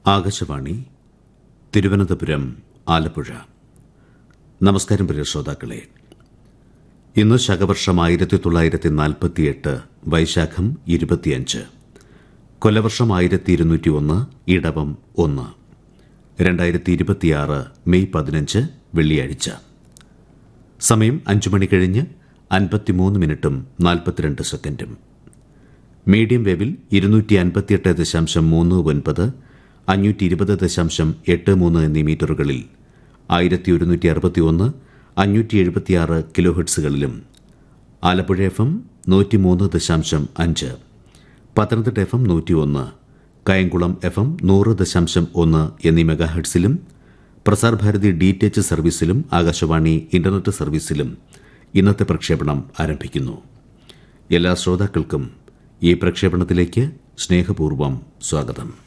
ആകാശവാണി തിരുവനന്തപുരം ആലപ്പുഴ നമസ്കാരം പ്രിയ ശ്രോതാക്കളെ ഇന്ന് ശകവർഷം ആയിരത്തി തൊള്ളായിരത്തി നാൽപ്പത്തിയെട്ട് വൈശാഖം ഇരുപത്തിയഞ്ച് കൊലവർഷം ആയിരത്തി ഇരുന്നൂറ്റി ഒന്ന് ഇടവം ഒന്ന് രണ്ടായിരത്തി ഇരുപത്തിയാറ് മെയ് പതിനഞ്ച് വെള്ളിയാഴ്ച സമയം അഞ്ചു മണി കഴിഞ്ഞ് അൻപത്തിമൂന്ന് മിനിറ്റും നാൽപ്പത്തിരണ്ട് സെക്കൻഡും മീഡിയം വേവിൽ ഇരുന്നൂറ്റി അൻപത്തിയെട്ട് ദശാംശം മൂന്ന് ഒൻപത് അഞ്ഞൂറ്റി ഇരുപത് ദശാംശം എട്ട് മൂന്ന് എന്നീ മീറ്ററുകളിൽ ആയിരത്തി ഒരുന്നൂറ്റി അറുപത്തി ഒന്ന് അഞ്ഞൂറ്റി എഴുപത്തിയാറ് കിലോ ഹെർട്സുകളിലും ആലപ്പുഴ എഫ് എം നൂറ്റിമൂന്ന് ദശാംശം അഞ്ച് പത്തനംതിട്ട എഫ് എം നൂറ്റി ഒന്ന് കായംകുളം എഫ് എം നൂറ് ദശാംശം ഒന്ന് എന്നീ മെഗാ ഹെർട്സിലും Prasar Bharati D T H സർവീസിലും ആകാശവാണി ഇന്റർനെറ്റ് സർവീസിലും ഇന്നത്തെ പ്രക്ഷേപണം ആരംഭിക്കുന്നു എല്ലാ ശ്രോതാക്കൾക്കും ഈ പ്രക്ഷേപണത്തിലേക്ക് സ്നേഹപൂർവ്വം സ്വാഗതം